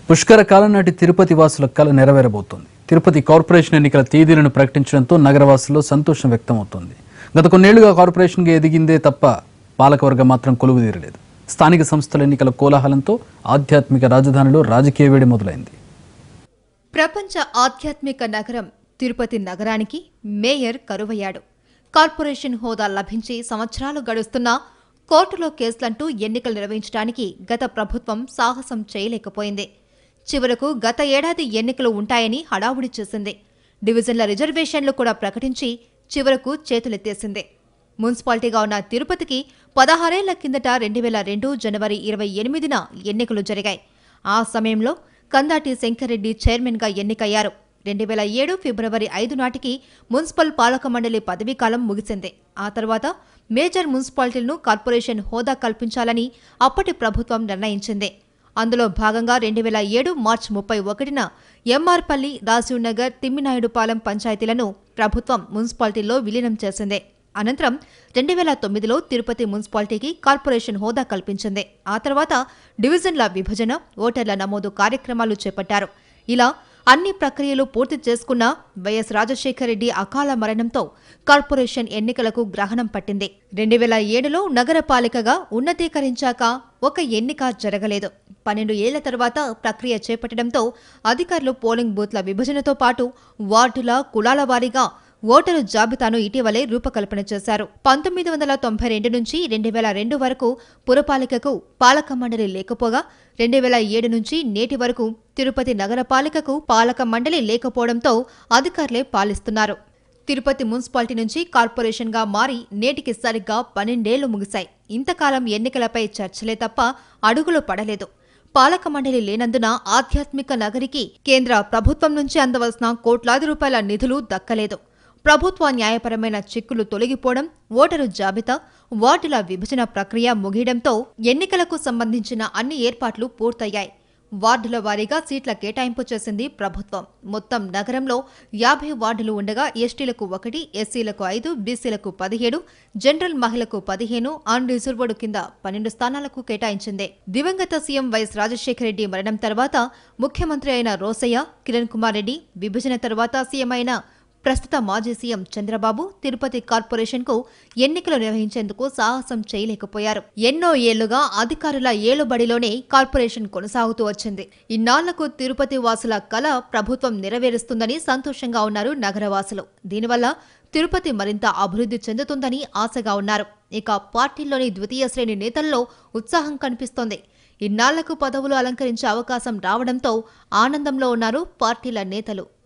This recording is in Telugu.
పుష్కర కాలం నాటి తిరుపతి వాసుల కల నెరవేరబోతోంది తిరుపతి కార్పొరేషన్ ఎన్నికల తేదీలను ప్రకటించడంతో నగరవాసుల్లో సంతోషం వ్యక్తమవుతోంది గత కొన్నేళ్లుగా కార్పొరేషన్గా ఎదిగిందే తప్ప పాలకవర్గం మాత్రం కొలువు తీరలేదు స్థానిక సంస్థల ఎన్నికల కోలాహలంతో ఆధ్యాత్మిక రాజధానిలో రాజకీయ వేడి మొదలైంది ప్రపంచ ఆధ్యాత్మిక నగరం తిరుపతి నగరానికి మేయర్ కరువయ్యాడు కార్పొరేషన్ హోదా లభించి సంవత్సరాలు గడుస్తున్నా కోర్టులో కేసులంటూ ఎన్నికలు నిర్వహించడానికి గత ప్రభుత్వం సాహసం చేయలేకపోయింది చివరకు గత ఏడాది ఎన్నికలు ఉంటాయని హడావుడి చేసింది డివిజన్ల రిజర్వేషన్లు కూడా ప్రకటించి చివరకు చేతులెత్తేసింది మున్సిపాలిటీగా ఉన్న తిరుపతికి పదహారేళ్ల కిందట రెండు వేల రెండు జనవరి ఇరవై ఎనిమిదిన ఎన్నికలు జరిగాయి ఆ సమయంలో కందాటి శంకర్రెడ్డి చైర్మన్గా ఎన్నికయ్యారు రెండు వేల ఏడు ఫిబ్రవరి ఐదు నాటికి మున్సిపల్ పాలక మండలి పదవీకాలం ముగిసింది ఆ తర్వాత మేజర్ మున్సిపాలిటీలను కార్పొరేషన్ హోదా కల్పించాలని అప్పటి ప్రభుత్వం నిర్ణయించింది అందులో భాగంగా రెండు వేల ఏడు మార్చి ముప్పై ఒకటిన ఎంఆర్పల్లి రాజీవ్ నగర్ తిమ్మినాయుడుపాలెం పంచాయతీలను ప్రభుత్వం మున్సిపాలిటీల్లో విలీనం చేసింది అనంతరం రెండు వేల తొమ్మిదిలో తిరుపతి మున్సిపాలిటీకి కార్పొరేషన్ హోదా కల్పించింది ఆ తర్వాత డివిజన్ల విభజన ఓటర్ల నమోదు కార్యక్రమాలు చేపట్టారు ఇలా అన్ని ప్రక్రియలు పూర్తి చేసుకున్న వైఎస్ రాజశేఖర రెడ్డి అకాల మరణంతో కార్పొరేషన్ ఎన్నికలకు గ్రహణం పట్టింది రెండు వేల ఏడులో నగరపాలికగా ఉన్నతీకరించాక ఒక ఎన్నిక జరగలేదు పన్నెండు ఏళ్ల తర్వాత ప్రక్రియ చేపట్టడంతో అధికారులు పోలింగ్ బూత్ల విభజనతో పాటు వార్డుల కులాల వారీగా ఓటరు జాబితాను ఇటీవలే రూపకల్పన చేశారు పంతొమ్మిది వందల తొంభై రెండు నుంచి రెండు వేల రెండు వరకు పురపాలికకు పాలక మండలి లేకపోగా రెండు వేల ఏడు నుంచి నేటి వరకు తిరుపతి నగరపాలికకు పాలక మండలి లేకపోవడంతో అధికారులే పాలిస్తున్నారు తిరుపతి మున్సిపాలిటీ నుంచి కార్పొరేషన్గా మారి నేటికి సరిగ్గా పన్నెండేళ్లు ముగిశాయి ఇంతకాలం ఎన్నికలపై చర్చలే తప్ప అడుగులు పడలేదు పాలక మండలి లేనందున ఆధ్యాత్మిక నగరికి కేంద్ర ప్రభుత్వం నుంచి అందవలసిన కోట్లాది రూపాయల నిధులు దక్కలేదు ప్రభుత్వ న్యాయపరమైన చిక్కులు తొలగిపోవడం ఓటరు జాబితా వార్డుల విభజన ప్రక్రియ ముగియడంతో ఎన్నికలకు సంబంధించిన అన్ని ఏర్పాట్లు పూర్తయ్యాయి వార్డుల వారీగా సీట్ల కేటాయింపు చేసింది ప్రభుత్వం మొత్తం నగరంలో యాభై వార్డులు ఉండగా ఎస్టీలకు ఒకటి ఎస్సీలకు ఐదు బీసీలకు పదిహేడు జనరల్ మహిళకు పదిహేను అన్ రిజర్వ్డ్ కింద పన్నెండు స్థానాలకు కేటాయించింది దివంగత సీఎం వైఎస్ రాజశేఖర రెడ్డి మరణం తర్వాత ముఖ్యమంత్రి అయిన రోసయ్య కిరణ్ కుమార్ రెడ్డి విభజన తర్వాత సీఎం అయిన ప్రస్తుత మాజీ సీఎం చంద్రబాబు తిరుపతి కార్పొరేషన్కు ఎన్నికలు నిర్వహించేందుకు సాహసం చేయలేకపోయారు ఎన్నో ఏళ్లుగా అధికారుల ఏలుబడిలోనే కార్పొరేషన్ కొనసాగుతూ వచ్చింది ఇన్నాళ్లకు తిరుపతి వాసుల కల ప్రభుత్వం నెరవేరుస్తుందని సంతోషంగా ఉన్నారు నగరవాసులు దీనివల్ల తిరుపతి మరింత అభివృద్ధి చెందుతుందని ఆశగా ఉన్నారు ఇక పార్టీలోని ద్వితీయ శ్రేణి నేతల్లో ఉత్సాహం కనిపిస్తోంది ఇన్నాళ్లకు పదవులు అలంకరించే అవకాశం రావడంతో ఆనందంలో ఉన్నారు పార్టీల నేతలు